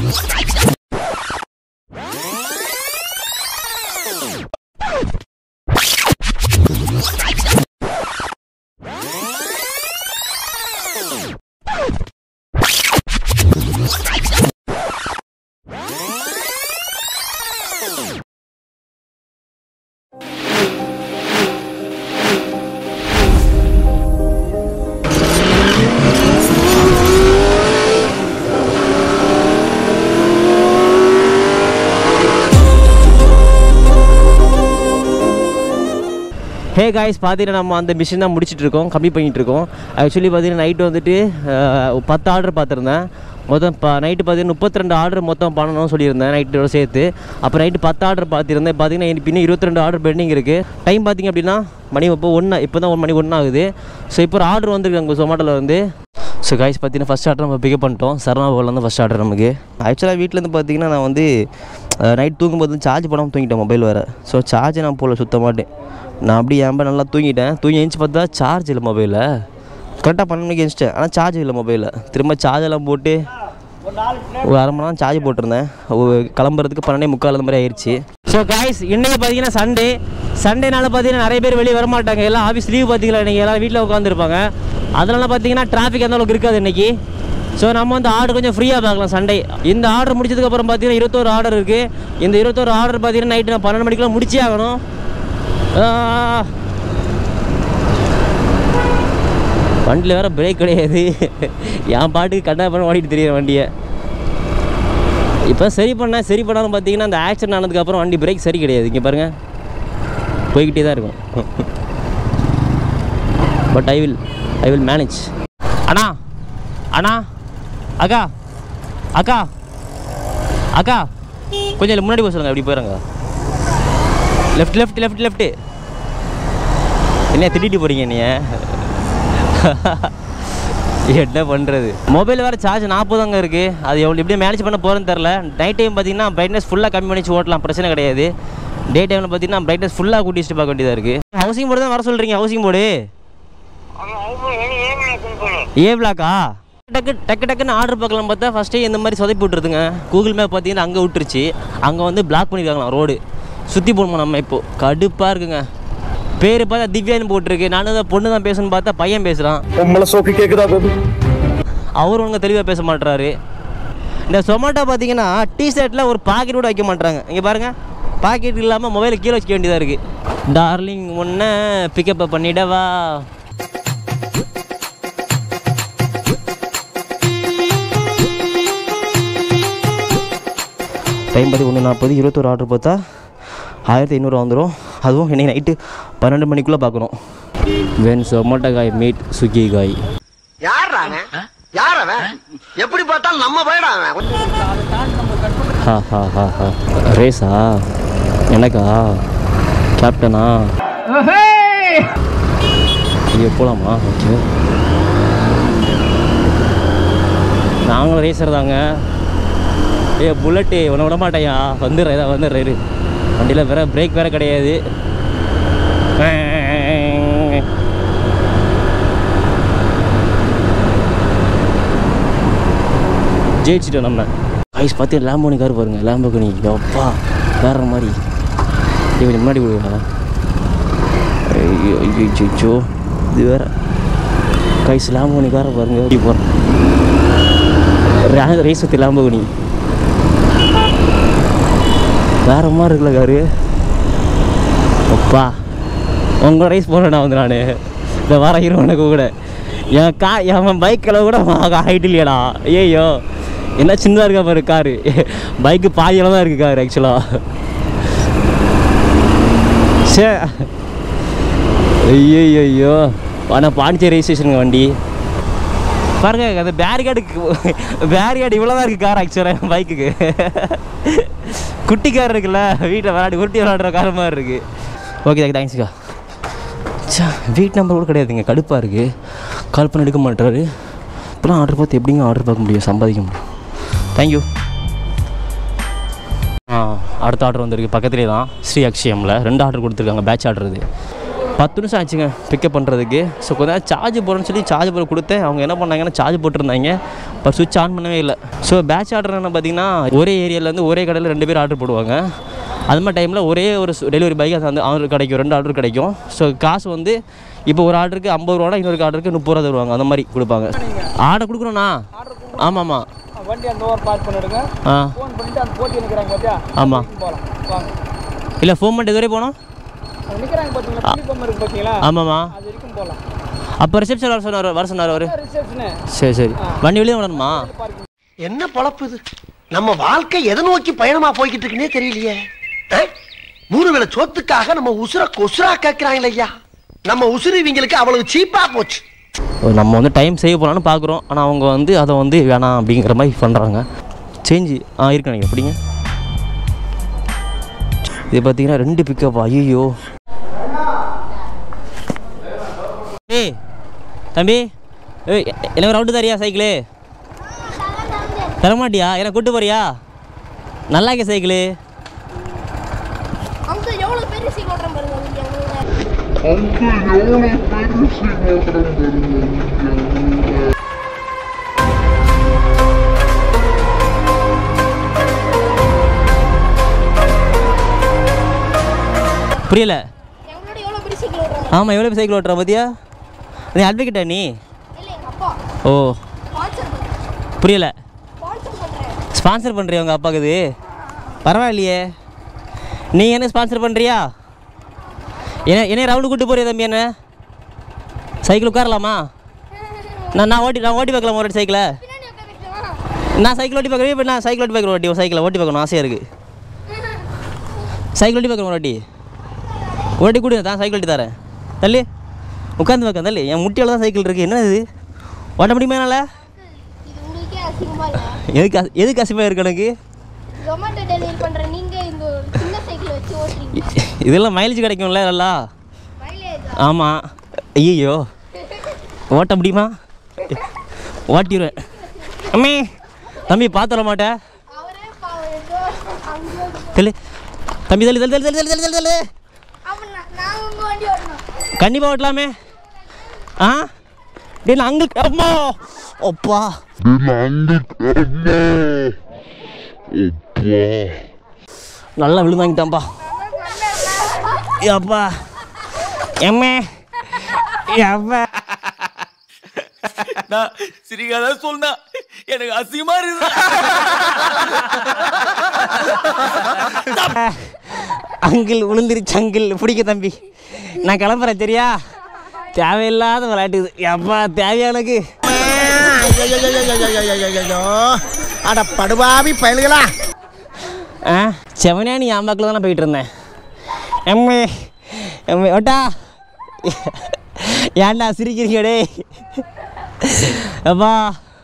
Hey guys பார்த்தீங்கன்னா நம்ம அந்த மிஷின் தான் முடிச்சிட்டு இருக்கோம் கம்மி பண்ணிட்டு இருக்கோம் ஆக்சுவலி பார்த்தீங்கன்னா நைட்டு வந்துட்டு அஹ், பத்து ஆர்டர் பார்த்துருந்தேன் மொத்தம் இப்போ நைட்டு பார்த்தீங்கன்னா முப்பத்தி ரெண்டு ஆர்டர் மொத்தம் பண்ணணும்னு சொல்லியிருந்தேன் நைட்டோட சேர்த்து அப்புறம் நைட்டு பத்து ஆர்டர் பார்த்துருந்தேன் பார்த்தீங்கன்னா எனக்கு இன்னும் இருபத்தி ரெண்டு ஆர்டர் பெண்டிங் இருக்குது டைம் பார்த்தீங்க அப்படின்னா மணி இப்போ ஒன்று இப்போ தான் ஒரு மணி ஒன்று ஆகுது ஸோ இப்போ ஒரு ஆர்டர் வந்துருக்காங்க சொமாட்டோவில் வந்து ஸோ காய்ஸ் பார்த்தீங்கன்னா ஃபஸ்ட் ஆர்டர் நம்ம பிக்கப் பண்ணிட்டோம் சரணா போல் வந்து ஃபஸ்ட் ஆர்டர் நமக்கு ஆக்சுவலாக வீட்டிலேருந்து பார்த்தீங்கன்னா நான் வந்து நைட் தூங்கும்போது சார்ஜ் பண்ணாமல் தூங்கிட்டேன் மொபைல் வேறு ஸோ சார்ஜ் நான் போல சுத்த மாட்டேன் நான் அப்படியே ஏன் நல்லா தூங்கிட்டேன் தூங்கி எழுந்துச்சு பார்த்தா சார்ஜ் இல்லை மொபைலில் கரெக்டாக பன்னெண்டு மணிக்கு எழுந்துச்சிட்டேன் ஆனால் சார்ஜ் இல்லை மொபைலில் திரும்ப சார்ஜ் எல்லாம் போட்டு ஒரு அரை மணி நேரம் சார்ஜ் போட்டிருந்தேன் ஒரு கிளம்புறதுக்கு பன்னெண்டே முக்கால் அந்த மாதிரி ஆயிடுச்சு ஸோ காய்ஸ் இன்னைக்கு பார்த்தீங்கன்னா சண்டே சண்டேனால பார்த்தீங்கன்னா நிறைய பேர் வெளியே வர மாட்டாங்க எல்லாம் ஆஃபீஸ் லீவ் பார்த்தீங்களா இன்றைக்கி எல்லாம் வீட்டில் உட்காந்துருப்பாங்க அதனால பார்த்தீங்கன்னா டிராஃபிக் அந்த அளவுக்கு இருக்காது இன்னைக்கு ஸோ நம்ம வந்து ஆர்டர் கொஞ்சம் ஃப்ரீயாக பார்க்கலாம் சண்டே இந்த ஆர்டர் முடிச்சதுக்கப்புறம் பார்த்தீங்கன்னா இருபத்தோரு ஆர்டர் இருக்குது இந்த இருபத்தோரு ஆர்டர் பார்த்தீங்கன்னா நைட்டு நான் பன்னெண்டு மணிக்கெலாம் முடிச்சே ஆகணும் ஆ. வண்டியில் வேற பிரேக் கிடையாது என் பாட்டுக்கு கண்டா பண்ண ஓடிட்டு தெரியும் வண்டியை இப்போ சரி பண்ணேன் சரி பண்ணாலும் பார்த்தீங்கன்னா அந்த ஆக்சிடென்ட் ஆனதுக்கப்புறம் வண்டி பிரேக் சரி கிடையாது இங்கே பாருங்கள் போய்கிட்டே தான் இருக்கும் but I will I will manage அண்ணா அண்ணா அக்கா அக்கா அக்கா கொஞ்சம் இல்ல முன்னாடி போக சொல்லுங்கள் அப்படி போயிடுங்க லெஃப்ட் லெஃப்ட் லெஃப்ட் லெஃப்ட்டு என்ன திட்டிட்டு போகிறீங்க நீ என்ன பண்ணுறது மொபைல் வேறு சார்ஜ் நாற்பதாங்க இருக்குது அது எவ்வளோ எப்படி மேனேஜ் பண்ண போகிறேன்னு தெரில நைட் டைம் பார்த்தீங்கன்னா பிரைட்னஸ் ஃபுல்லாக கம்மி பண்ணி ஓட்டலாம் பிரச்சனை கிடையாது டே டைமில் பார்த்தீங்கன்னா பிரைட்னஸ் ஃபுல்லாக கூட்டிட்டு பார்க்க வேண்டியதாக இருக்குது ஹவுசிங் போர்டு தான் வர சொல்கிறீங்க ஹவுசிங் போர்டு ஏ பிளாக்கா டக்கு டக்கு டக்குன்னு ஆர்டர் பார்க்கலாம் பார்த்தா ஃபஸ்ட்டே இந்த மாதிரி சொதப்பி விட்டுருதுங்க கூகுள் மேப் பார்த்தீங்கன்னா அங்கே விட்டுருச்சு அங்கே வந்து பிளாக் பண்ணியிருக்காங்களாம் ரோடு சுற்றி போகணுமா நம்ம இப்போ கடுப்பாக இருக்குங்க பேர் பார்த்தா திவ்யான்னு போட்டிருக்கு நானும் தான் பொண்ணு தான் பேசணும்னு பார்த்தா பையன் பேசுகிறான் உம்மள சோக்கு கேக்குதா கோபி அவர் ஒழுங்கா தெளிவாக பேச மாட்றாரு இந்த சொமாட்டோ பார்த்தீங்கன்னா டிஷர்ட்டில் ஒரு பாக்கெட் கூட வைக்க மாட்றாங்க இங்கே பாருங்கள் பாக்கெட் இல்லாமல் மொபைலை கீழே வச்சுக்க வேண்டியதாக இருக்குது டார்லிங் ஒன்று பிக்கப் பண்ணிடவா டைம் பார்த்து ஒன்று நாற்பது இருபத்தொரு ஆர்டர் பார்த்தா ஆயிரத்தி ஐநூறு வந்துடும் அதுவும் இன்னைக்கு நைட்டு பன்னெண்டு மணிக்குள்ளே பார்க்கணும் வென் சொமாட்டோ காய் மீட் சுக்கி காய் யார் அவன் யார் அவன் எப்படி பார்த்தாலும் நம்ம பையடா அவன் ஹா ஹா ஹா ஹா ரேஸா எனக்கா கேப்டனா ஐயோ போகலாமா ஓகே நாங்களும் ரேசர் தாங்க ஏ புல்லட்டு உன விட மாட்டேயா வந்துடுறேன் இதான் வந்துடுறாரு வண்டியில் வேற பிரேக் வேற கிடையாது ஜெயிச்சிட்டோம் நம்ம ஐஸ் பார்த்து லேம்போனி கார் பாருங்க லேம்போகனி அப்பா வேற மாதிரி இது கொஞ்சம் முன்னாடி விடுவா ஐயோ ஐயோ ஐயோ இது வேற கைஸ் லேம்போனி காரை பாருங்க இப்படி போகிறேன் ரேஸ் பற்றி லேம்போகனி வேற மாதிரி இருக்குல்ல காரு அப்பா உங்கள் ரைஸ் போடுறேன் வந்து நான் இந்த வர ஹீரோனுக்கு கூட என் கா என் பைக்கில் கூட ஹைட் இல்லையாடா ஐயோ என்ன சின்னதாக இருக்கா பாரு காரு பைக்கு பாதியில் தான் இருக்குது கார் ஆக்சுவலாக சே ஐயோ ஐயோ ஆனால் பாண்டிச்சேரி ரெஜிஸ்ட்ரேஷனுங்க வண்டி பாருங்க அந்த பேரிகார்டுக்கு பேரிகார்டு இவ்வளோ தான் இருக்குது கார் ஆக்சுவலாக பைக்குக்கு குட்டி கார் இருக்குல்ல வீட்டில் விளையாடி உருட்டி விளையாடுற கார் மாதிரி இருக்குது ஓகே தேங்க்ஸ்க்கா சே வீட் நம்பர் கூட கிடையாதுங்க கடுப்பாக இருக்குது கால் பண்ணி எடுக்க மாட்டாரு இப்போலாம் ஆர்டர் பார்த்து எப்படிங்க ஆர்டர் பார்க்க முடியும் சம்பாதிக்க முடியும் தேங்க்யூ ஆ அடுத்த ஆர்டர் வந்திருக்கு பக்கத்துலேயே தான் ஸ்ரீ அக்ஷயமில் ரெண்டு ஆர்டர் கொடுத்துருக்காங்க பேட்ச் ஆர்டர் இது பத்து நிமிஷம் ஆச்சுங்க பிக்கப் பண்ணுறதுக்கு ஸோ கொஞ்ச நேரம் சார்ஜ் போடுறேன்னு சொல்லி சார்ஜ் போட கொடுத்தேன் அவங்க என்ன பண்ணாங்கன்னா சார்ஜ் போட்டிருந்தாங்க பட் சுவிட்ச் ஆன் பண்ணவே இல்லை ஸோ பேட்ச் ஆர்டர் என்ன பார்த்தீங்கன்னா ஒரே ஏரியாவிலேருந்து ஒரே கடையில் ரெண்டு பேர் ஆர்டர் போடுவாங்க அது மாதிரி டைமில் ஒரே ஒரு டெலிவரி பாய்க்கு அது அந்த ஆர்டர் கிடைக்கும் ரெண்டு ஆர்டர் கிடைக்கும் ஸோ காசு வந்து இப்போ ஒரு ஆர்டருக்கு ஐம்பது ரூபா இன்னொரு ஆர்டருக்கு முப்பது ரூபா தருவாங்க அந்த மாதிரி கொடுப்பாங்க ஆர்டர் கொடுக்குறோண்ணா ஆமாம் ஆமாம் வண்டி அந்த ஓவர் பார்க் பண்ணிடுங்க ஆ ஃபோன் பண்ணிட்டு அந்த போட்டி நிற்கிறாங்க பார்த்தியா ஆமாம் போகலாம் வாங்க இல்லை ஃபோன் பண்ணிட்டு இது வரை போனோம் அங்கே நிற்கிறாங்க பார்த்தீங்களா துணி பொம்மை இருக்கு பார்த்தீங்களா ஆமாம்மா அது வரைக்கும் போகலாம் அப்போ ரிசப்ஷன் வர சொன்னார் வர சொன்னார் அவர் ரிசப்ஷனு சரி சரி வண்டி வெளியே விடணுமா பார்க்கிங் என்ன பொழப்பு இது நம்ம வாழ்க்கை எதை நோக்கி பயணமா போய்கிட்டு இருக்குன்னே தெரியலையே ஆ? மூணு வேளை சோத்துக்காக நம்ம உசுர கொசுரா கேட்கிறாங்களே ஐயா நம்ம உசுறு இவங்களுக்கு அவ்வளவு சீப்பா போச்சு நம்ம வந்து டைம் சேவ் பண்ணலான்னு பார்க்குறோம் ஆனால் அவங்க வந்து அதை வந்து வேணாம் அப்படிங்கிற மாதிரி பண்ணுறாங்க சேஞ்சு ஆ இருக்கு நீங்கள் எப்படிங்க இது பார்த்தீங்கன்னா ரெண்டு பிக்கப் ஐயோ ஏய் தம்பி ஏய் எ- எனக்கு ரவுண்டு தரியா சைக்கிளு தரமாட்டியா எனக்கு கூட்டு போறியா நல்லா இருக்கே சைக்கிளு அங்க எவ்வளவு பெரிய சீக்கிரம் ஓட்டுறேன் பாருங்க இங்க எங்க ஊர்ல. புரியல எங்களோட எவ்வளவு பெரிய சீக்கிரம் ஓட்டுறாங்க ஆமாம் எவ்வளோ சைக்கிள் ஓட்டுற பார்த்தியா நீ அட்வொகேட்டா நீ இல்ல எங்க அப்பா ஓ ஸ்பான்சர் புரியல ஸ்பான்சர் பண்றேன் ஸ்பான்சர் பண்ணுறியா உங்கள் அப்பாவுக்கு இது பரவாயில்லையே நீ என்ன ஸ்பான்சர் பண்ணுறியா என்ன என்ன ரவுண்டு கூட்டு போறியா தம்பி என்ன சைக்கிள் உட்காரலாமா நான் நான் ஓட்டி நான் ஓட்டி பார்க்கலாம் ஒரு சைக்கிளை பின்னாடி உட்காந்துக்கலாம் நான் சைக்கிள் ஓட்டி பார்க்குறேன் இப்போ நான் சைக்கிள் ஓட்டி பார்க்குறேன் ஓட்டி சைக்கிளை ஓட்டி பார்க்கணும் ஆசையாக இருக்குது சைக்கிள் ஓட்டி பார்க்குறேன் ஒரு வாட்டி ஓட்டி கொடு தான் சைக்கிள் ஓட்டி தரேன் தள்ளி உட்காந்து பார்க்க தள்ளி என் முட்டியால் தான் சைக்கிள் இருக்குது என்ன இது ஓட்ட முடியுமா என்னால் இது உங்களுக்கே அசிங்கமா இல்ல எதுக்கு அசி- எதுக்கு அசிமாக இருக்கு எனக்கு ஜொமேட்டோ டெலிவரி பண்ற நீங்க இந்த ஒரு சின்ன சைக்கிள் வச்சு ஓட்டுறீங்க இதெல்லாம் மைலேஜ் கிடைக்கும்ல நல்லா மைலேஜ் ஆமாம் ஐயோ ஓட்ட முடியுமா ஓட்டிடுவேன் அம்மே தம்பி பார்த்துட மாட்டேன் அவரே பாவம் ஏதோ அங்கேயோ தள்ளு தம்பி தள்ளி தள்ளி தள்ளி தள்ளி தள்ளி தள்ளி அப்ப நான் நாங்க உங்க வண்டி ஓட்டணும் கண்டிப்பாக ஓட்டலாமே ஆ டே நான் அங்கே அம்மா அப்பா நல்லா விழுந்தாங்கிட்டான்ப்பா அப்பா எம்மே அப்பா நான் சிரிக்காத சொன்னா எனக்கு அசிங்கமா இருக்கு அங்கிள் விழுந்துருச்சு அங்கிள் பிடிக்க தம்பி நான் கிளம்புறேன் சரியா தேவையில்லாத விளையாட்டு இது அப்பா தேவையா எனக்கு அட படுபாவி பயலுகளா ஆ செவனே நீ ஆம்பாக்கில் தானே போயிட்டு இருந்தேன் எம்மே எம்மே ஓட்டா ஏன்டா சிரிக்கிறீங்க டேய் அப்பா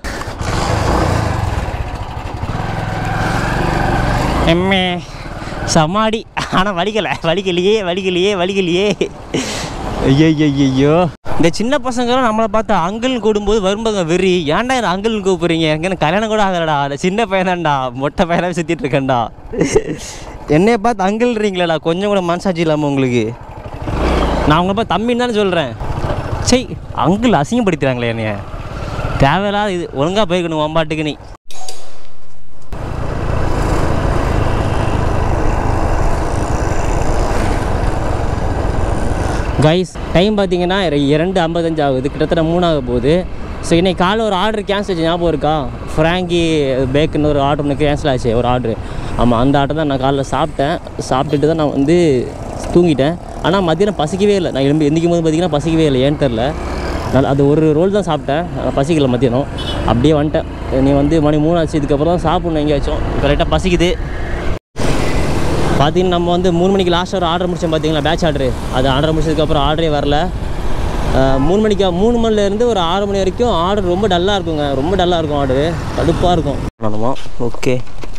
எம்மே சமாடி ஆனால் வலிக்கலை வலிக்கலையே வலிக்கலையே வலிக்கலையே ஐயோ ஐயோ இந்த சின்ன பசங்களாம் நம்மளை பார்த்து அங்கிள் கூடும்போது வரும்போது வெறி ஏன்டா என்ன அங்கிள் கூப்பிடுறீங்க எனக்கு கல்யாணம் கூட ஆகலடா அந்த சின்ன பையன்தான்டா மொட்டை பையனாக சுற்றிட்டு இருக்கேன்டா என்னைய பார்த்து அங்கிள்றீங்களேடா கொஞ்சம் கூட மனசாட்சி இல்லாமல் உங்களுக்கு நான் உங்களை பார்த்து தம்பின்னு தானே சொல்கிறேன் சரி அங்கிள் அசிங்கப்படுத்துகிறாங்களே என்னைய தேவையில்லாத இது ஒழுங்காக போயிருக்கணும் ஒம்பாட்டுக்கு நீ கைஸ் டைம் பார்த்தீங்கன்னா இர- இரண்டு ஐம்பத்தஞ்சு ஆகுது கிட்டத்தட்ட மூணாக போகுது ஸோ இன்னைக்கு காலைல ஒரு ஆர்டர் கேன்சல் ஆச்சு ஞாபகம் இருக்கா ஃப்ராங்கி பேக்குன்னு ஒரு ஆர்டர் ஒன்று கேன்சல் ஆச்சு ஒரு ஆர்டர் ஆமாம் அந்த ஆர்டர் தான் நான் காலைல சாப்பிட்டேன் சாப்பிட்டுட்டு தான் நான் வந்து தூங்கிட்டேன் ஆனால் மத்தியானம் பசிக்கவே இல்லை நான் எழும்பி எந்திக்கும் போது பார்த்தீங்கன்னா பசிக்கவே இல்லை ஏன்னு தெரில நான் அது ஒரு ரோல் தான் சாப்பிட்டேன் ஆனால் பசிக்கல மத்தியானம் அப்படியே வந்துட்டேன் நீ வந்து மணி மூணு ஆச்சு இதுக்கப்புறம் தான் சாப்பிட்ணும் எங்கேயாச்சும் கரெக்டாக பசிக்குது பார்த்தீங்கன்னா நம்ம வந்து மூணு மணிக்கு லாஸ்ட் ஒரு ஆர்டர் முடிச்சோம் பார்த்தீங்களா பேட்ச் ஆர்டரு அது ஆர்டர் முடிச்சதுக்கப்புறம் ஆர்டரே வரல அஹ், மூணு மணிக்கு மூணு மணிலேருந்து ஒரு ஆறு மணி வரைக்கும் ஆர்டர் ரொம்ப டல்லாக இருக்குங்க ரொம்ப டல்லாக இருக்கும் ஆர்டரு கடுப்பாக இருக்கும் நானுமா ஓகே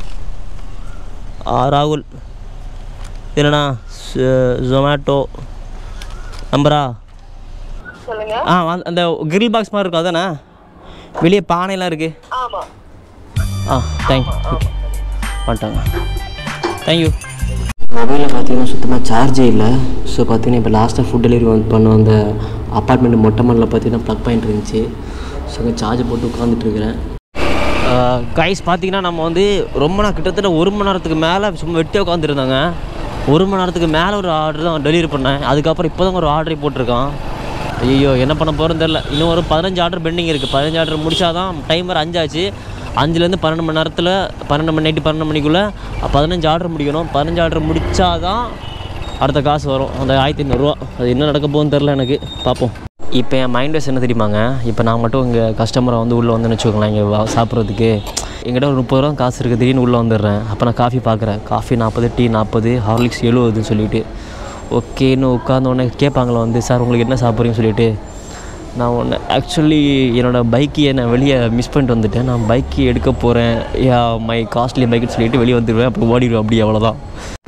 ஆ ராகுல் இல்லைண்ணா ஜொமேட்டோ நம்பரா சொல்லுங்க ஆ அந்த- அந்த கிரில் பாக்ஸ் மாதிரி இருக்கும் அதானே வெளியே பானையெல்லாம் இருக்குது ஆமா ஆ தேங்க் ஓகே வந்துட்டாங்க தேங்க்யூ மொபைலில் பார்த்தீங்கன்னா சுத்தமாக சார்ஜே இல்லை ஸோ பார்த்தீங்கன்னா இப்போ லாஸ்ட்டாக ஃபுட் டெலிவரி வந்து பண்ண அந்த அப்பார்ட்மெண்ட் மொட்டை மாடியில் பார்த்தீங்கன்னா ப்ளக் பாயிண்ட் இருந்துச்சு ஸோ அங்கே சார்ஜ் போட்டு உட்காந்துட்டு இருக்கிறேன் கைஸ் பார்த்தீங்கன்னா நம்ம வந்து ரொம்ப நாள் கிட்டத்தட்ட ஒரு மணி நேரத்துக்கு மேலே சும்மா வெட்டி உட்காந்துருந்தாங்க ஒரு மணி நேரத்துக்கு மேலே ஒரு ஆர்டர் தான் டெலிவரி பண்ணேன் அதுக்கப்புறம் இப்போ தான் ஒரு ஆர்டரே போட்டிருக்கான் ஐயோ என்ன பண்ண போகிறோன்னு தெரில இன்னும் ஒரு பதினஞ்சு ஆர்டர் பெண்டிங் இருக்குது பதினஞ்சு ஆர்டர் முடிச்சாதான் டைம் வர அஞ்சாச்சு அஞ்சுலேருந்து பன்னெண்டு மணி நேரத்தில் பன்னெண்டு மணி நைட்டு பன்னெண்டு மணிக்குள்ளே பதினஞ்சு ஆர்டர் முடிக்கணும் பதினஞ்சு ஆர்டர் முடிச்சாதான் அடுத்த காசு வரும் அந்த ஆயிரத்தி ஐநூறுரூவா அது என்ன நடக்க போகுதுன்னு தெரில எனக்கு பார்ப்போம் இப்போ என் மைண்ட் வாய்ஸ் என்ன தெரியுமாங்க இப்போ நான் மட்டும் இங்கே கஸ்டமரை வந்து உள்ளே வந்தேன்னு வச்சுக்கோங்களேன் இங்கே வா- சாப்பிட்றதுக்கு என்கிட்ட ஒரு முப்பது ரூபா காசு இருக்குது திடீர்னு உள்ளே வந்துடுறேன் அப்போ நான் காஃபி பார்க்குறேன் காஃபி நாற்பது டீ நாற்பது ஹார்லிக்ஸ் எழுபதுன்னு சொல்லிட்டு ஓகேன்னு உட்காந்த உடனே கேட்பாங்களா வந்து சார் உங்களுக்கு என்ன சாப்பிட்றீங்கன்னு சொல்லிட்டு நான் ஒன்று ஆக்சுவலி என்னோடய பைக்கை நான் வெளியே மிஸ் பண்ணிட்டு வந்துட்டேன் நான் பைக்கு எடுக்க போகிறேன் யா மை காஸ்ட்லி பைக்குன்னு சொல்லிட்டு வெளியே வந்துடுவேன் அப்புறம் ஓடிடுவேன் அப்படி அவ்வளோதான்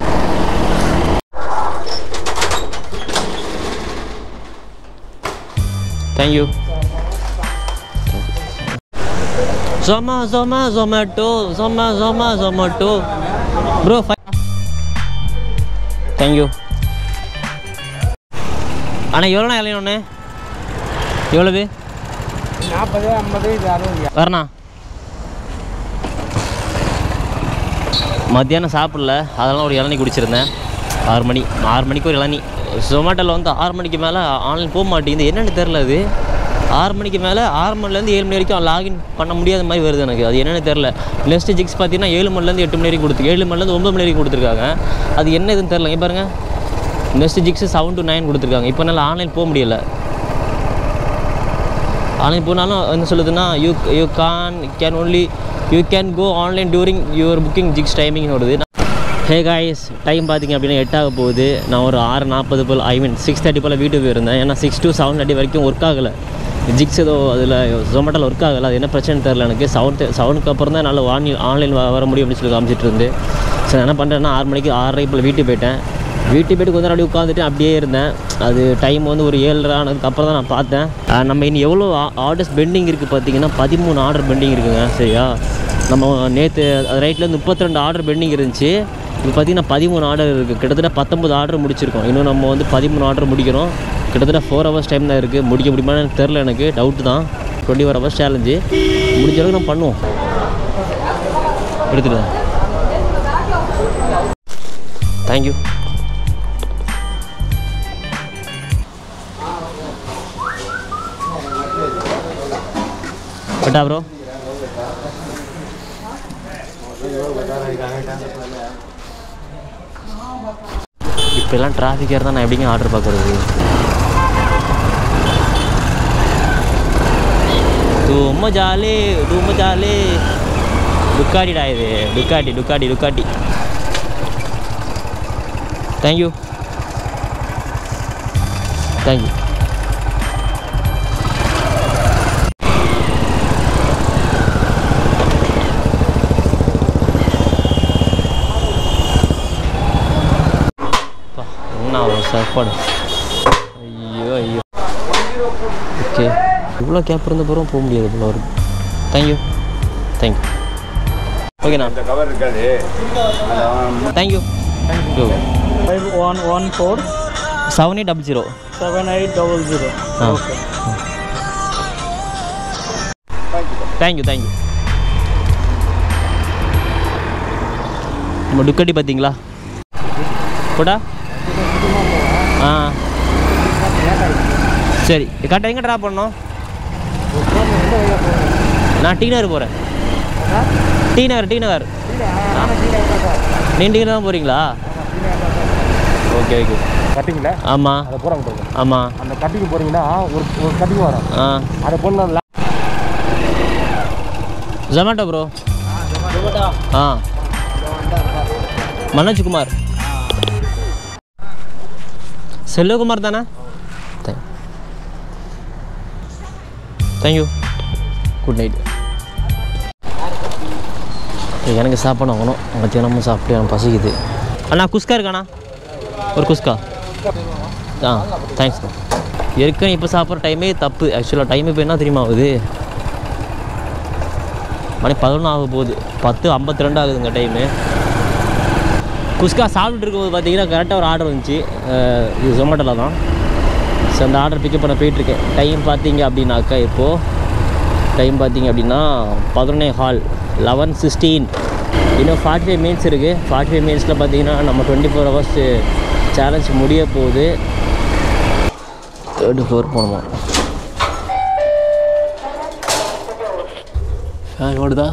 தேங்க்யூ ஜொமா ஜொமா ஜொமேட்டோ ஜொமா ஜொமா ஜொமேட்டோ ப்ரோ ஃபை தேங்க்யூ அண்ணா எவ்வளோண்ணா இலையும் ஒன்று எவ்வளவு நாற்பது ஐம்பது இது அறுபது வரணா மத்தியானம் சாப்பிடல அதெல்லாம் ஒரு இளநீ குடிச்சிருந்தேன் ஆறு மணி ஆறு மணிக்கு ஒரு இளநீ ஜொமேட்டோவில் வந்து ஆறு மணிக்கு மேலே ஆன்லைன் போக மாட்டேங்குது என்னென்னு தெரில அது ஆறு மணிக்கு மேலே ஆறு மணிலேருந்து ஏழு மணி வரைக்கும் லாகின் பண்ண முடியாத மாதிரி வருது எனக்கு அது என்னென்னு தெரில நெக்ஸ்ட் ஜிக்ஸ் பார்த்தீங்கன்னா ஏழு மணிலேருந்து எட்டு மணி வரைக்கும் கொடுத்து ஏழு மணிலேருந்து ஒம்பது மணி வரைக்கும் கொடுத்துருக்காங்க அது என்ன இதுன்னு தெரில இங்க பாருங்க next gigs seven to nine கொடுத்துருக்காங்க இப்போ என்னால் ஆன்லைன் போக முடியல ஆன்லைன் போனாலும் என்ன சொல்லுதுன்னா you you can can only you can go online during your booking gigs timing வருது ஹே காய்ஸ் டைம் பார்த்தீங்க அப்படின்னா எட்டாக போகுது நான் ஒரு ஆறு நாற்பது போல் ஐ மீன் சிக்ஸ் தேர்ட்டி போல் வீட்டுக்கு போயிருந்தேன் ஏன்னா சிக்ஸ் to செவன் தேர்ட்டி வரைக்கும் ஒர்க் ஆகலை ஜிக்ஸ் ஏதோ அதில் ஜொமேட்டோவில் ஒர்க் ஆகலை அது என்ன பிரச்சனை தெரில எனக்கு செவன் செவனுக்கு அப்புறம் தான் என்னால் ஆன்லைன் ஆன்லைன் வர முடியும் அப்படின்னு சொல்லி காமிச்சிட்டு இருந்து சரி என்ன பண்ணுறேன்னா ஆறு மணிக்கு ஆறரை போல் வீட்டுக்கு போயிட்டேன் வீட்டுக்கு போயிட்டு கொஞ்ச நேரம் அப்படியே உட்காந்துட்டு அப்படியே இருந்தேன் அது டைம் வந்து ஒரு ஏழரை ஆனதுக்கு அப்புறம் தான் நான் பார்த்தேன் அஹ் நம்ம இனி எவ்வளோ ஆர்டர்ஸ் பெண்டிங் இருக்குது பார்த்தீங்கன்னா பதிமூணு ஆர்டர் பெண்டிங் இருக்குங்க சரியா நம்ம நேற்று ரைட்லேருந்து முப்பத்தி ரெண்டு ஆர்டர் பெண்டிங் இருந்துச்சு இப்போ பார்த்தீங்கன்னா பதிமூணு ஆர்டர் இருக்குது கிட்டத்தட்ட பத்தொம்பது ஆர்டர் முடிச்சிருக்கோம் இன்னும் நம்ம வந்து பதிமூணு ஆர்டர் முடிக்கிறோம் கிட்டத்தட்ட ஃபோர் ஹவர்ஸ் டைம் தான் இருக்குது முடிக்க முடியுமான்னு எனக்கு தெரில எனக்கு டவுட்டு தான் டுவெண்ட்டி ஃபோர் ஹவர்ஸ் சேலஞ்சு முடிஞ்ச அளவுக்கு நம்ம பண்ணுவோம் எடுத்துட்டு தேங்க்யூ பட்டா ப்ரோ இப்போல்லாம் டிராஃபிக்காக இருந்தால் நான் எப்படிங்க ஆர்டர் பார்க்குறது ரொம்ப ஜாலி ரொம்ப ஜாலி டுக்காடிடா இது Ducati Ducati Ducati thank you thank you அப்பா, என்ன ஒரு சாப்பாடு ஐயோ ஐயோ ஓகே இவ்வளோ கேப் இருந்த பிறகு போக முடியாது இவ்வளோ வரும் தேங்க்யூ தேங்க்யூ ஓகேண்ணா கவர் இருக்காது thank you thank you five one one four seven eight double zero seven eight double zero ஆ தேங்க்யூ தேங்க்யூ நம்ம டுக்கட்டி பார்த்தீங்களா போடா ஆ சரி கரெக்டாக எங்கே ட்ராப் பண்ணோம் நான் டி நகர் போகிறேன் டி நகர் டி நகர் நீ டி நகர் தான் போகிறீங்களா ஓகே ஓகே கட்டிங்களா ஆமாம் அதை போகிறாங்க ஆமாம் அந்த கட்டிக்கு போகிறீங்கன்னா ஒரு ஒரு கட்டிங் வரும் ஆ அதை பொண்ணு ஜொமேட்டோ ப்ரோ ஆ மனோஜ்குமார் செல்வகுமார் தானே தேங்க்யூ குட் நைட் எனக்கு சாப்பாடு வாங்கணும் மத்தியானமும் சாப்பிட்டு எனக்கு பசிக்குது அண்ணா குஸ்கா இருக்காண்ணா ஒரு குஸ்கா ஆ தேங்க்ஸ் ஏற்கனவே இப்போ சாப்பிட்ற டைமே தப்பு ஆக்சுவலாக டைம் இப்போ என்ன தெரியுமா ஆகுது மணி பதினொன்று ஆக போகுது பத்து ஐம்பத்தி ரெண்டு ஆகுதுங்க டைமு குஸ்கா சாப்பிட்டுட்டு இருக்கும்போது பார்த்தீங்கன்னா கரெக்டாக ஒரு ஆர்டர் வந்துச்சு அஹ் இது ஜொமேட்டோவில் தான் ஸோ அந்த ஆர்டர் பிக்கப் பண்ண போயிட்டுருக்கேன் டைம் பார்த்தீங்க அப்படின்னாக்கா இப்போது டைம் பார்த்தீங்க அப்படின்னா பதினொன்னே ஹால் லெவன் சிக்ஸ்டீன் இன்னும் ஃபார்ட்டி ஃபைவ் மினிட்ஸ் இருக்குது ஃபார்ட்டி ஃபைவ் மினிட்ஸில் பார்த்தீங்கன்னா நம்ம டுவெண்ட்டி ஃபோர் ஹவர்ஸ் சேலஞ்ச் முடிய போகுது தேர்டு ஃப்ளோர் போகணுமா ஃபேன் ஓடுதா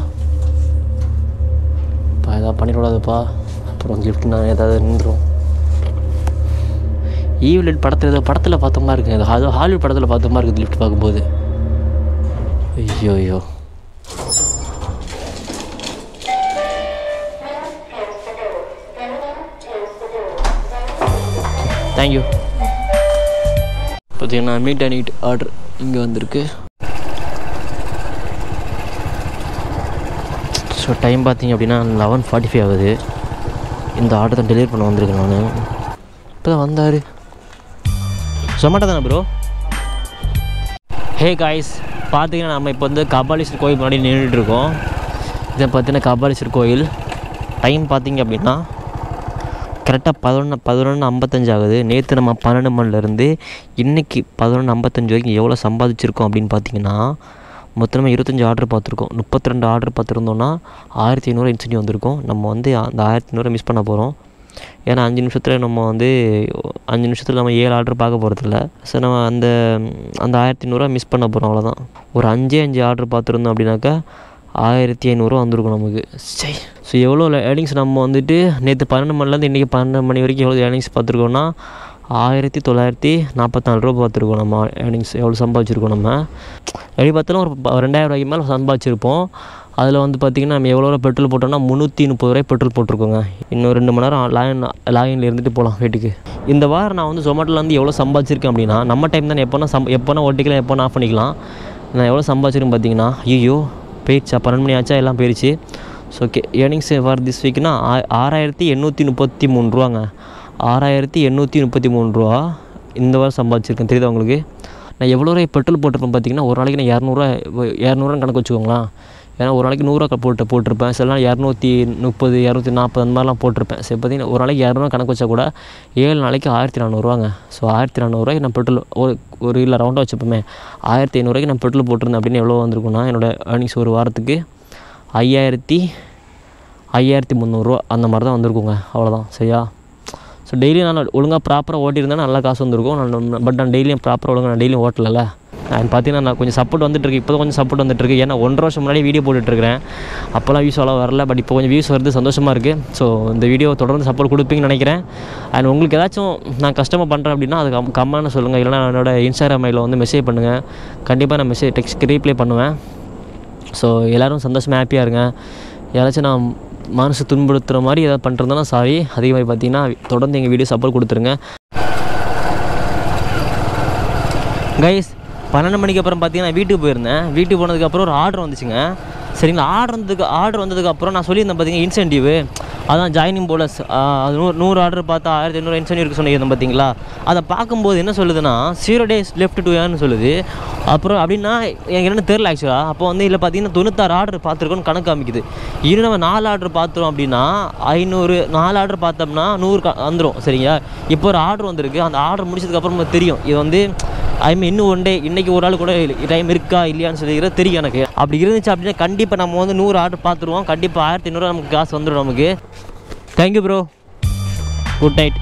பா ஏதாவது பண்ணிடக்கூடாதுப்பா அப்புறம் கிஃப்ட் நான் ஏதாவது நின்றுடும் ஈவ்லெட் படத்தில் ஏதோ படத்தில் பார்த்த மாதிரி இருக்குது அது ஹாலிவுட் படத்தில் பார்த்த மாதிரி இருக்குது லிஃப்ட் பார்க்கும்போது ஐயோ ஐயோ தேங்க்யூ பார்த்தீங்கன்னா மீட் அண்ட் ஈட் ஆர்டர் இங்கே வந்திருக்கு ஸோ டைம் பார்த்தீங்க அப்படின்னா லெவன் ஃபார்ட்டி ஃபைவ் ஆகுது இந்த ஆர்டர் தான் டெலிவரி பண்ண வந்திருக்கேன் நான் இப்போ தான் வந்தார் சொமாட்டோ தானே ப்ரோ ஹே காய்ஸ் பார்த்தீங்கன்னா நம்ம இப்போ வந்து கபாலீஸ்வர் கோயில் முன்னாடி நின்றுட்டு இருக்கோம் இதை பார்த்தீங்கன்னா கபாலீஸ்வர் கோயில் டைம் பார்த்தீங்க அப்படின்னா கரெக்டாக பதினொன்று பதினொன்று ஐம்பத்தஞ்சு ஆகுது நேற்று நம்ம பன்னெண்டு மணிலேருந்து இன்றைக்கி பதினொன்று ஐம்பத்தஞ்சு வரைக்கும் எவ்வளோ சம்பாதிச்சிருக்கோம் அப்படின்னு பார்த்தீங்கன்னா மொத்தமாக இருபத்தஞ்சி ஆர்டர் பார்த்துருக்கோம் முப்பத்தி ரெண்டு ஆர்டர் பார்த்துருந்தோன்னா ஆயிரத்தி ஐநூறு இன்சென்டிவ் வந்திருக்கும் நம்ம வந்து அந்த ஆயிரத்தி ஐநூறு மிஸ் பண்ண போகிறோம் ஏன்னா அஞ்சு நிமிஷத்தில் நம்ம வந்து அஞ்சு நிமிஷத்தில் நம்ம ஏழு ஆர்டர் பார்க்க போகிறதில்ல ஸோ நம்ம அந்த அந்த ஆயிரத்தி ஐநூறுரூவா மிஸ் பண்ண போகிறோம் அவ்வளோதான் ஒரு அஞ்சே அஞ்சு ஆர்டர் பார்த்துருந்தோம் அப்படின்னாக்கா ஆயிரத்தி ஐநூறுரூவா வந்திருக்கும் நமக்கு சரி ஸோ எவ்வளோ ஏர்னிங்ஸ் நம்ம வந்துட்டு நேற்று பன்னெண்டு மணிலேருந்து இன்றைக்கி பன்னெண்டு மணி வரைக்கும் எவ்வளோ ஏர்னிங்ஸ் பார்த்துருக்கோம்னா ஆயிரத்தி தொள்ளாயிரத்தி நாற்பத்தாலு ரூபா பார்த்துருக்கோம் நம்ம ஏர்னிங்ஸ் எவ்வளோ சம்பாதிச்சிருக்கோம் நம்ம எப்படி பார்த்தாலும் ஒரு ப- ரெண்டாயிரம் ரூபாய்க்கு மேலே சம்பாதிச்சிருப்போம் அதில் வந்து பார்த்திங்கன்னா நம்ம எவ்வளோ பெட்ரோல் போட்டோம்னா முந்நூற்றி முப்பது ரூபாய் பெட்ரோல் போட்டிருக்கோங்க இன்னும் ரெண்டு மணி நேரம் லாயின் லாயினில் இருந்துட்டு போகலாம் வீட்டுக்கு இந்த வாரம் நான் வந்து ஜொமேட்டோவில் வந்து எவ்வளோ சம்பாதிச்சிருக்கேன் அப்படின்னா நம்ம டைம் தான் எப்போனா சம் எப்போனா ஓட்டிக்கலாம் எப்போனா ஆஃப் பண்ணிக்கலாம் நான் எவ்வளோ சம்பாதிச்சிருக்கேன் பார்த்தீங்கன்னா ஐயோ போயிடுச்சா பன்னெண்டு மணி ஆச்சா எல்லாம் போயிடுச்சு so okay earnings for this வீக்னா ஆறாயிரத்தி எண்ணூற்றி முப்பத்தி மூணு ரூபாங்க ஆறாயிரத்தி எண்ணூற்றி முப்பத்தி மூணு ரூபா இந்த வாரம் சம்பாதிச்சிருக்கேன் தெரியுதா உங்களுக்கு நான் எவ்வளோ ரூபாய் பெட்ரோல் போட்டிருப்பேன் பார்த்தீங்கன்னா ஒரு நாளைக்கு நான் இரநூறுவா இரநூறுவா கணக்கு வச்சுக்கோங்களேன் ஏன்னா ஒரு நாளைக்கு நூறுரூவா போட்டு போட்டிருப்பேன் சில நாள் இரநூத்தி முப்பது இரநூத்தி நாற்பது அந்த மாதிரிலாம் போட்டிருப்பேன் சரி பார்த்தீங்கன்னா ஒரு நாளைக்கு இரநூறுவா கணக்கு வச்சா கூட ஏழு நாளைக்கு ஆயிரத்தி நானூறுவாங்க ஸோ ஆயிரத்தி நானூறுரூவாய்க்கு நான் பெட்ரோல் ஒரு ஒரு இல்லை ரவுண்டாக வச்சுப்போமே ஆயிரத்தி ஐநூறுரூவாய்க்கு நான் பெட்ரோல் போட்டிருந்தேன் அப்படின்னு எவ்வளோ வந்திருக்கும்னா என்னோட ஏர்னிங்ஸ் ஒரு வாரத்துக்கு ஐயாயிரத்தி ஐயாயிரத்தி முந்நூறுரூவா அந்த மாதிரி தான் வந்திருக்குங்க அவ்வளோதான் சரியா ஸோ டெய்லியும் நான் ஒழுங்காக ப்ராப்பராக ஓட்டியிருந்தேன்னா நல்லா காசு வந்திருக்கும் நான் பட் நான் டெய்லியும் ப்ராப்பராக ஒழுங்காக நான் டெய்லியும் ஓட்டலைல்ல அண்ட் பார்த்தீங்கன்னா நான் கொஞ்சம் சப்போர்ட் வந்துட்டுருக்கு இப்போ தான் கொஞ்சம் சப்போர்ட் வந்துட்டுருக்கு ஏன்னா ஒன்றரை வருஷம் முன்னாடி வீடியோ போட்டுட்ருக்கிறேன் அப்போல்லாம் வியூஸ் அவ்வளோ வரல பட் இப்போ கொஞ்சம் வியூஸ் வருது சந்தோஷமாக இருக்குது ஸோ இந்த வீடியோ தொடர்ந்து சப்போர்ட் கொடுப்பீங்கன்னு நினைக்கிறேன் அண்ட் உங்களுக்கு ஏதாச்சும் நான் கஷ்டமாக பண்ணுறேன் அப்படின்னா அது கம் கம்மான்னு சொல்லுங்கள் இல்லைனா என்னோட இன்ஸ்டாகிராம் ஐடியில் வந்து மெசேஜ் பண்ணுங்கள் கண்டிப்பாக நான் மெசேஜ் டெக்ஸ்ட் ரீப்ளே பண்ணுவேன் ஸோ எல்லோரும் சந்தோஷமாக ஹாப்பியாக இருங்க யாராச்சும் நான் மனசு துன்புறுத்துகிற மாதிரி ஏதாவது பண்ணிருந்தேன்னா சாரி அதே மாதிரி பார்த்தீங்கன்னா தொடர்ந்து எங்கள் வீடியோ சப்போர்ட் கொடுத்துருங்க கைஸ் பன்னெண்டு மணிக்கு அப்புறம் பார்த்தீங்கன்னா வீட்டுக்கு போயிருந்தேன் வீட்டுக்கு போனதுக்கப்புறம் ஒரு ஆர்டர் வந்துச்சுங்க சரிங்களா ஆர்டர் வந்ததுக்கு ஆர்டர் வந்ததுக்கப்புறம் நான் சொல்லியிருந்தேன் பார்த்தீங்கன்னா இன்சென்டிவ் அதான் ஜாயினிங் போனஸ் அது நூறு நூறு ஆர்டர் பார்த்தா ஆயிரத்தி ஐநூறு இன்சென்டிவ் இருக்கு சொன்னீங்க பார்த்தீங்களா அதை பார்க்கும்போது என்ன சொல்லுதுன்னா ஜீரோ டேஸ் லெஃப்ட் டு ஏர்னு சொல்லுது அப்புறம் அப்படின்னா எனக்கு என்னன்னு தெரில ஆக்சுவலாக அப்போ வந்து இதில் பார்த்தீங்கன்னா தொண்ணூத்தாறு ஆர்டர் பார்த்துருக்கோன்னு கணக்கு காமிக்குது இன்னும் நம்ம நாலு ஆர்டர் பார்த்தோம் அப்படின்னா ஐநூறு நாலு ஆர்டர் பார்த்தோம்னா நூறு க வந்துடும் சரிங்களா இப்போ ஒரு ஆர்டர் வந்திருக்கு அந்த ஆர்டர் முடிச்சதுக்கப்புறம் நமக்கு தெரியும் இது வந்து ஐ மீன் இன்னும் ஒன் டே இன்றைக்கி ஒரு ஆள் கூட டைம் இருக்கா இல்லையான்னு சொல்லிக்கிறது தெரியும் எனக்கு அப்படி இருந்துச்சு அப்படின்னா கண்டிப்பாக நம்ம வந்து நூறு ஆர்டர் பார்த்துருவோம் கண்டிப்பாக ஆயிரத்தி ஐநூறுரூவா நமக்கு காசு வந்துடும் நமக்கு thank you bro good night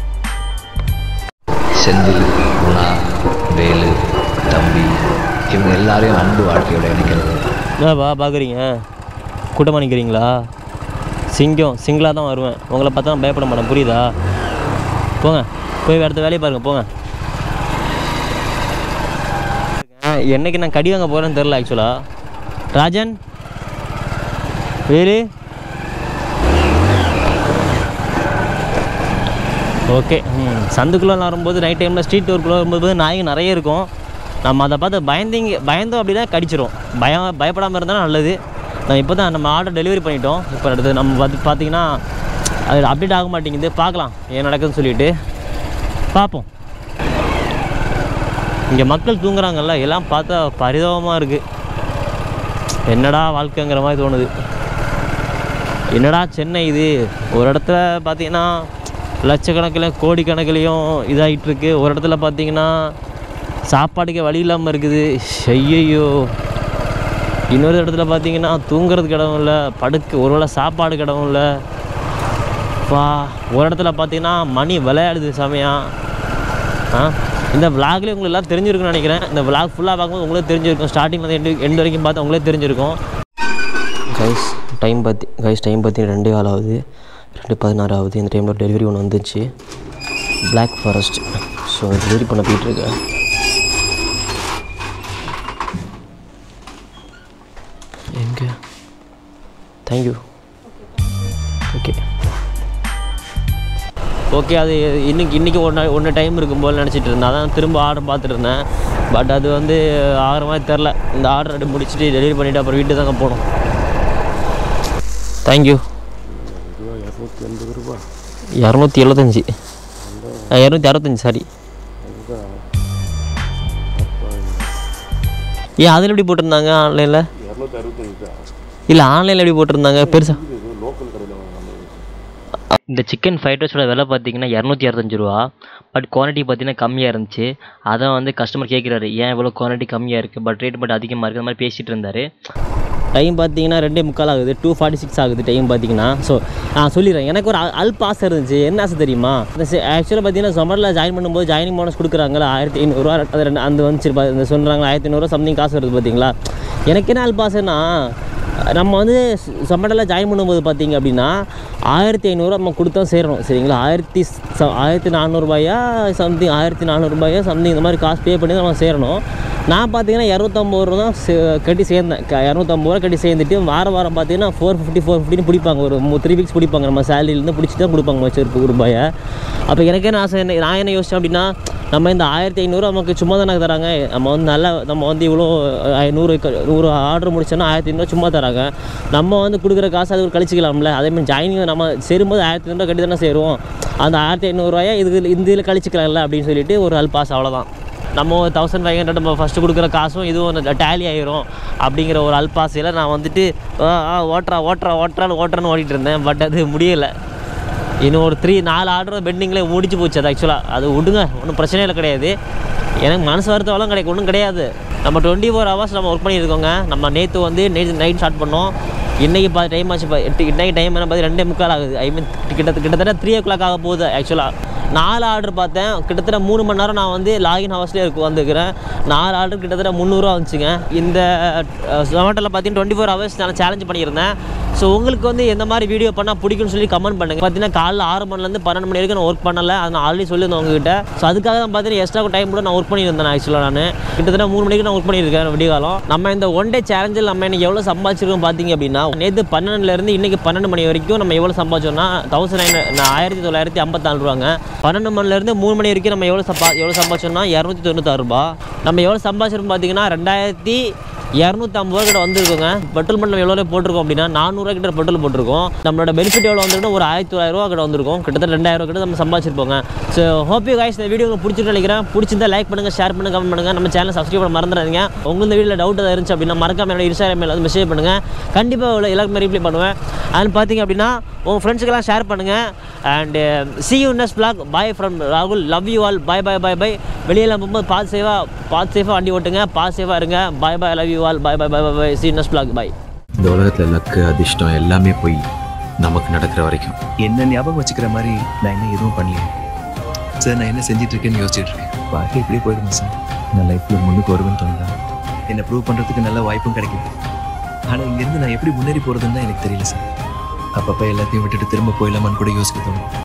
Senthil Guna Velu தம்பி இவங்க எல்லாரையும் அன்பு வாழ்க்கையோட இணைக்கிறது என்னப்பா பார்க்குறீங்க கூட்டமாக நிற்கிறீங்களா சிங்கம் சிங்கிளாக தான் வருவேன் உங்களை பார்த்தா நான் பயப்பட மாட்டேன் புரியுதா போங்க போய் அடுத்த வேலையை பாருங்கள் போங்க என்னைக்கு நான் கடி வாங்க போகிறேன்னு தெரில ஆக்சுவலாக ராஜன் வேலு ஓகே ம் சந்துக்குள்ளே வரும்போது நைட் டைமில் ஸ்ட்ரீட் ஒர்க்குள்ளே வரும்போது நாய்ங்க நிறைய இருக்கும் நம்ம அதை பார்த்து பயந்தீங்க பயந்தோம் அப்படின்னா கடிச்சிரும் பயம் பயப்படாமல் இருந்தால் நல்லது நான் இப்போ தான் நம்ம ஆர்டர் டெலிவரி பண்ணிட்டோம் இப்போ அடுத்து நம்ம பார்த்து பார்த்தீங்கன்னா அது அப்டேட் ஆக மாட்டேங்குது பார்க்கலாம் ஏன் நடக்குதுன்னு சொல்லிட்டு பார்ப்போம் இங்கே மக்கள் தூங்குறாங்கல்ல எல்லாம் பார்த்தா பரிதாபமாக இருக்குது என்னடா வாழ்க்கைங்கிற மாதிரி தோணுது என்னடா சென்னை இது ஒரு இடத்துல பார்த்தீங்கன்னா லட்சக்கணக்கில் கோடிக்கணக்கிலையும் இதாகிட்டு இருக்கு ஒரு இடத்துல பார்த்தீங்கன்னா சாப்பாடுக்கே வழி இல்லாமல் இருக்குது ஐயையோ இன்னொரு இடத்துல பார்த்தீங்கன்னா தூங்குறதுக்கு இடம் இல்லை படுக்க ஒருவேளை சாப்பாடுக்கு இடம் இல்லை வா ஒரு இடத்துல பார்த்தீங்கன்னா மணி விளையாடுது செமையா ஆ இந்த விளாக்லேயே உங்களுக்கு எல்லாம் தெரிஞ்சிருக்கும்னு நினைக்கிறேன் இந்த விளாக் ஃபுல்லாக பார்க்கும்போது உங்களுக்கு தெரிஞ்சிருக்கும் ஸ்டார்டிங்லேருந்து எண்டு எண்டு வரைக்கும் பார்த்து உங்களே தெரிஞ்சிருக்கும் கைஸ் டைம் பார்த்தி கைஸ் டைம் பார்த்தி ரெண்டே கால் ஆகுது ரெண்டு பதினாறு ஆகுது இந்த டைமில் டெலிவரி ஒன்று வந்துச்சு Black ஃபாரஸ்ட் ஸோ டெலிவரி பண்ண போயிட்டுருக்கேன் எங்கே தேங்க்யூ ஓகே ஓகே அது இன்னைக்கு இன்றைக்கி ஒன்று ஒன்று டைம் இருக்கும் போல் நினச்சிட்டு இருந்தேன் அதான் திரும்ப ஆர்டர் பார்த்துட்டு இருந்தேன் பட் அது வந்து ஆகிற மாதிரி தெரில இந்த ஆர்டர் அப்படி முடிச்சுட்டு டெலிவரி பண்ணிவிட்டு அப்புறம் வீட்டுக்கு தாங்க போகணும் தேங்க்யூ இரநூத்தி எழுபத்தஞ்சி இரநூத்தி அறுபத்தஞ்சி சாரி ஏன் அதில் எப்படி போட்டிருந்தாங்க ஆன்லைனில் இல்லை ஆன்லைனில் எப்படி போட்டிருந்தாங்க பெருசா இந்த சிக்கன் ஃப்ரைட் ரைஸோட விலை பார்த்தீங்கன்னா இரநூத்தி அறுபத்தஞ்சு ரூபா பட் குவான்டிட்டி பார்த்தீங்கன்னா கம்மியாக இருந்துச்சு அதான் வந்து கஸ்டமர் கேட்குறாரு ஏன் இவ்வளோ குவான்டிட்டி கம்மியாக இருக்குது பட் ரேட் பட் அதிகமாக இருக்குது அந்த மாதிரி பேசிகிட்டு இருந்தார் டைம் பார்த்தீங்கன்னா ரெண்டே முக்கால் ஆகுது டூ ஃபார்ட்டி சிக்ஸ் ஆகுது டைம் பார்த்தீங்கன்னா ஸோ நான் சொல்லிடுறேன் எனக்கு ஒரு அல்- அல்ப ஆசை இருந்துச்சு என்ன ஆசை தெரியுமா ஆக்சுவலாக பார்த்தீங்கன்னா சொமரில் ஜாயின் பண்ணும்போது ஜாயினிங் போனஸ் கொடுக்குறாங்களா ஆயிரத்தி ஐநூறுரூவா அது ரெண்டு அந்த வந்துச்சு பா- இந்த சொல்கிறாங்களா ஆயிரத்தி ஐநூறுரூவா சம்திங் காசு வருது பார்த்தீங்களா எனக்கு என்ன அல்ப ஆசைன்னா நம்ம வந்து சொமட்டில் ஜாயின் பண்ணும்போது பார்த்தீங்க அப்படின்னா ஆயிரத்தி ஐநூறுரூவா நம்ம கொடுத்தா சேரணும் சரிங்களா ஆயிரத்தி ச- ஆயிரத்தி நானூறுபாயா சம்திங் ஆயிரத்தி நானூறுபாயா சம்திங் இந்த மாதிரி காசு பே பண்ணி தான் நம்ம சேரணும் நான் பார்த்தீங்கன்னா இரநூத்தம்பது ரூபா தான் சே- கட்டி சேர்ந்தேன் க- இரநூத்தம்பது ரூபா கட்டி சேர்ந்துட்டு வார வாரம் பார்த்தீங்கன்னா ஃபோர் ஃபிஃப்டி ஃபோர் ஃபிஃப்டின்னு பிடிப்பாங்க ஒரு த்ரீ வீக்ஸ் பிடிப்பாங்க நம்ம சேலரியிலேருந்து பிடிச்சி தான் கொடுப்பாங்க வச்சிருப்பு ரூபாயை அப்போ எனக்கு என்ன ஆசை என்ன நான் என்ன யோசிச்சேன் அப்படின்னா நம்ம இந்த ஆயிரத்தி ஐநூறு நமக்கு சும்மா தானே தராங்க நம்ம வந்து நல்லா நம்ம வந்து இவ்வளோ ஐ- நூறு க- நூறு ஆர்டர் முடிச்சோன்னா ஆயிரத்தி ஐநூறுவா சும்மா தராங்க நம்ம வந்து கொடுக்குற காசு அது ஒரு கழிச்சிக்கலாம்ல அதே மாதிரி ஜாயினிங் நம்ம சேரும்போது ஆயிரத்தி ஐநூறுவா கட்டி தானே சேருவோம் அந்த ஆயிரத்தி ஐநூறுரூவாயை இதுக்கு இந்த இதில் கழிச்சிக்கலாம்ல அப்படின்னு சொல்லிட்டு ஒரு அல் பாஸ் அவ்வளோதான் நம்ம தௌசண்ட் ஃபைவ் ஹண்ட்ரட் நம்ம ஃபஸ்ட்டு கொடுக்குற காசும் இதுவும் டேலி ஆயிரும் அப்படிங்கிற ஒரு அல்பாசையில் நான் வந்துட்டு ஆ, ஆ, ஓட்டுறா ஓட்டுறா ஓட்டுறான்னு ஓட்டுறேன்னு ஓடிட்டு இருந்தேன் பட் அது முடியலை இன்னும் ஒரு த்ரீ நாலு ஆர்டர் பெண்டிங்கில் முடிச்சு போச்சு அது ஆக்சுவலாக அது விடுங்க ஒன்றும் பிரச்சனை இல்லை கிடையாது எனக்கு மனசு வருத்தவெல்லாம் கிடையாது ஒன்றும் கிடையாது நம்ம டுவெண்ட்டி ஃபோர் ஹவர்ஸ் நம்ம ஒர்க் பண்ணியிருக்கோங்க நம்ம நேற்று வந்து நேற்று நைட் ஸ்டார்ட் பண்ணோம் இன்றைக்கி பார்த்து டைம் ஆச்சு பா- எட்டு இன்றைக்கி டைம் என்ன பார்த்து ரெண்டே முக்கால் ஆகுது ஐ மீன் கிட்டத்தட்ட கிட்டத்தட்ட த்ரீ ஓ கிளாக் ஆக போகுது ஆக்சுவலாக நாலு ஆர்டர் பார்த்தேன் கிட்டத்தட்ட மூணு மணி நேரம் நான் வந்து லாகின் ஹவர்ஸ்லேயே இருக்கு வந்துக்கிறேன் நாலு ஆர்டர் கிட்டத்தட்ட முந்நூறுரூவா வந்துச்சுங்க இந்த ஜொமேட்டோவில் பார்த்தீங்கன்னா டுவெண்ட்டி ஃபோர் ஹவர்ஸ் நான் சேலஞ்ச் பண்ணியிருந்தேன் ஸோ உங்களுக்கு வந்து எந்த மாதிரி வீடியோ பண்ணால் பிடிக்கும்னு சொல்லி கமெண்ட் பண்ணுங்கள் பார்த்தீங்கன்னா காலைல ஆறு மணிலேருந்து பன்னெண்டு மணி வரைக்கும் நான் ஒர்க் பண்ணலை அதை நான் ஆல்ரெடி சொல்லியிருந்தேன் உங்ககிட்ட ஸோ அதுக்காக தான் பார்த்தீங்கன்னா எக்ஸ்ட்ரா டைம் கூட நான் ஒர்க் பண்ணியிருந்தேன் ஆக்சுவலாக நான் கிட்டத்தட்ட மூணு மணிக்கு நான் ஒர்க் பண்ணியிருக்கேன் விடிய காலம் நம்ம இந்த ஒன் டே சேலஞ்சில் நம்ம இன்னைக்கு எவ்வளோ சம்பாதிச்சிருக்கோம் பார்த்தீங்க அப்படின்னா நேற்று பன்னெண்டுலேருந்து இன்னைக்கு பன்னெண்டு மணி வரைக்கும் நம்ம எவ்வளோ சம்பாதிச்சோம்னா தௌசண்ட் நைன் ஆயிரத்தி தொள்ளாயிரத்தி ஐம்பத்தாலு ரூபாங்க பன்னெண்டு மணிலேருந்து மூணு மணி வரைக்கும் நம்ம எவ்வளோ சம்பா எவ்வளோ சம்பாதிச்சோம்னா இரநூத்தி தொண்ணூத்தாறு ரூபா நம்ம எவ்வளோ சம்பாதிச்சிருக்கோம் பார்த்தீங்கன்னா ரெண்டாயிரத்தி இரநூத்தம்பது ரூபா கிட்ட வந்திருக்கோங்க பெட்ரோல் பண்ண எவ்வளோ போட்டிருக்கோம் அப்படின்னா நானூறுவா கிட்ட பெட்ரோல் போட்டிருக்கோம் நம்மளோட பெனிஃபிட் எவ்வளோ வந்திருக்குன்னா ஒரு ஆயிரத்தி தொள்ளாயிரம் ரூபா கிட்ட வந்திருக்கும் கிட்டத்தட்ட ரெண்டாயிரம் ரூபா கிட்ட நம்ம சம்பாதிச்சிருப்போங்க ஸோ ஹோப் யூ guys இந்த வீடியோ உங்களுக்கு பிடிச்சிருக்கு நினைக்கிறேன் பிடிச்சிருந்தா லைக் பண்ணுங்க ஷேர் பண்ணுங்க கமெண்ட் பண்ணுங்க நம்ம சேனல் சப்ஸ்கிரைப் பண்ண மறந்துடாதீங்க உங்களுக்கு இந்த வீடியோவில் டவுட் ஏதாவது இருந்துச்சு அப்படின்னா மறக்காம என்னோட இன்ஸ்டாகிராம் வந்து மெசேஜ் பண்ணுங்க கண்டிப்பாக எவ்வளோ எல்லாருக்குமே ரிப்ளை பண்ணுவேன் அண்ட் பார்த்தீங்க அப்படின்னா உங்கள் ஃப்ரெண்ட்ஸுக்கெல்லாம் ஷேர் பண்ணுங்க and see you next blog bye from ராகுல் love you all bye bye bye bye வெளியெல்லாம் போகும்போது பார்த்து சேஃபாக பார்த்து சேஃபாக வண்டி ஓட்டுங்க பார்த்து சேஃபாக இருங்க bye bye love you all bye bye bye bye see next blog bye இந்த உலகத்தில் லக்கு அதிர்ஷ்டம் எல்லாமே போய் நமக்கு நடக்கிற வரைக்கும் என்ன ஞாபகம் வச்சுக்கிற மாதிரி நான் என்ன எதுவும் பண்ணலையே சார் நான் என்ன செஞ்சுட்டு இருக்கேன்னு யோசிச்சுட்டு இருக்கேன் வாழ்க்கை இப்படியே போயிடுமா சார் நான் லைஃப்பில் முன்னுக்கு வருவேன்னு தோணுதா என்னை ப்ரூவ் பண்ணுறதுக்கு நல்ல வாய்ப்பும் கிடைக்குது ஆனால் இங்கேருந்து நான் எப்படி முன்னேறி போகிறதுன்னு தான் எனக்கு தெரியல சார் அப்பப்போ எல்லாத்தையும் விட்டுட்டு திரும்ப போயிடலாமான்னு கூட யோசிக்க தோணும்